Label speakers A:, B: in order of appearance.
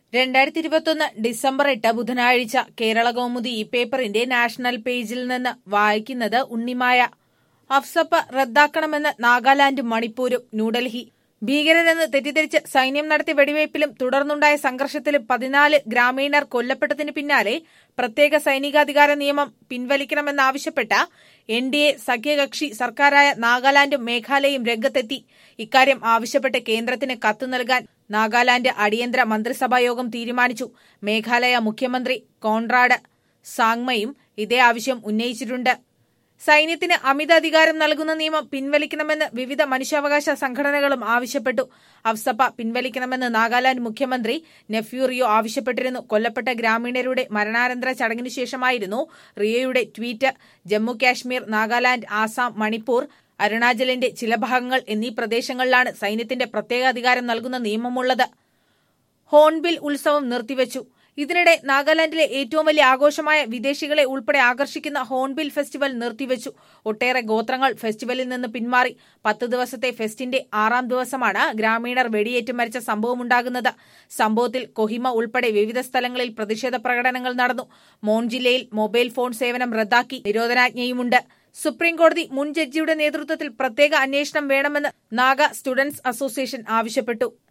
A: രണ്ടായിരത്തി ഇരുപത്തൊന്ന് ഡിസംബർ എട്ട് ബുധനാഴ്ച കേരള കൗമുദി ഈ പേപ്പറിന്റെ നാഷണൽ പേജിൽ നിന്ന് വായിക്കുന്നത് ഉണ്ണിമായ അഫ്സപ്പ റദ്ദാക്കണമെന്ന് നാഗാലാൻഡും മണിപ്പൂരും ന്യൂഡൽഹി ഭീകരരെന്ന് തെറ്റിദ്ധരിച്ച് സൈന്യം നടത്തിയ വെടിവയ്പിലും തുടർന്നുണ്ടായ സംഘർഷത്തിലും പതിനാല് ഗ്രാമീണർ കൊല്ലപ്പെട്ടതിന് പിന്നാലെ പ്രത്യേക സൈനികാധികാര നിയമം പിൻവലിക്കണമെന്നാവശ്യപ്പെട്ട എൻ ഡി എ സഖ്യകക്ഷി സർക്കാരായ നാഗാലാൻഡും മേഘാലയയും രംഗത്തെത്തി ഇക്കാര്യം ആവശ്യപ്പെട്ട് കേന്ദ്രത്തിന് കത്ത് നൽകാൻ നാഗാലാൻഡ് അടിയന്തര മന്ത്രിസഭാ യോഗം തീരുമാനിച്ചു മേഘാലയ മുഖ്യമന്ത്രി കോൺറാഡ് സാങ്മയും ഇതേ ആവശ്യം ഉന്നയിച്ചിട്ടുണ്ട് സൈന്യത്തിന് അമിത അധികാരം നൽകുന്ന നിയമം പിൻവലിക്കണമെന്ന് വിവിധ മനുഷ്യാവകാശ സംഘടനകളും ആവശ്യപ്പെട്ടു അഫ്സപ്പ പിൻവലിക്കണമെന്ന് നാഗാലാൻഡ് മുഖ്യമന്ത്രി നെഫ്യൂറിയോ ആവശ്യപ്പെട്ടിരുന്നു കൊല്ലപ്പെട്ട ഗ്രാമീണരുടെ മരണാനന്തര ചടങ്ങിനു ശേഷമായിരുന്നു റിയോയുടെ ട്വീറ്റ് ജമ്മു കാശ്മീർ നാഗാലാൻഡ് ആസാം മണിപ്പൂർ അരുണാചലിന്റെ ചില ഭാഗങ്ങൾ എന്നീ പ്രദേശങ്ങളിലാണ് സൈന്യത്തിന്റെ പ്രത്യേക അധികാരം നൽകുന്ന നിയമമുള്ളത് ഹോൺബിൽ ഉത്സവം നിർത്തിവച്ചു ഇതിനിടെ നാഗാലാൻഡിലെ ഏറ്റവും വലിയ ആഘോഷമായ വിദേശികളെ ഉൾപ്പെടെ ആകർഷിക്കുന്ന ഹോൺബിൽ ഫെസ്റ്റിവൽ നിർത്തിവച്ചു ഒട്ടേറെ ഗോത്രങ്ങൾ ഫെസ്റ്റിവലിൽ നിന്ന് പിന്മാറി പത്ത് ദിവസത്തെ ഫെസ്റ്റിന്റെ ആറാം ദിവസമാണ് ഗ്രാമീണർ വെടിയേറ്റ് മരിച്ച സംഭവമുണ്ടാകുന്നത് സംഭവത്തിൽ കൊഹിമ ഉൾപ്പെടെ വിവിധ സ്ഥലങ്ങളിൽ പ്രതിഷേധ പ്രകടനങ്ങൾ നടന്നു മോൺ ജില്ലയിൽ മൊബൈൽ ഫോൺ സേവനം റദ്ദാക്കി നിരോധനാജ്ഞയുമുണ്ട് സുപ്രീംകോടതി മുൻ ജഡ്ജിയുടെ നേതൃത്വത്തിൽ പ്രത്യേക അന്വേഷണം വേണമെന്ന് നാഗ സ്റ്റുഡന്റ്സ് അസോസിയേഷൻ ആവശ്യപ്പെട്ടു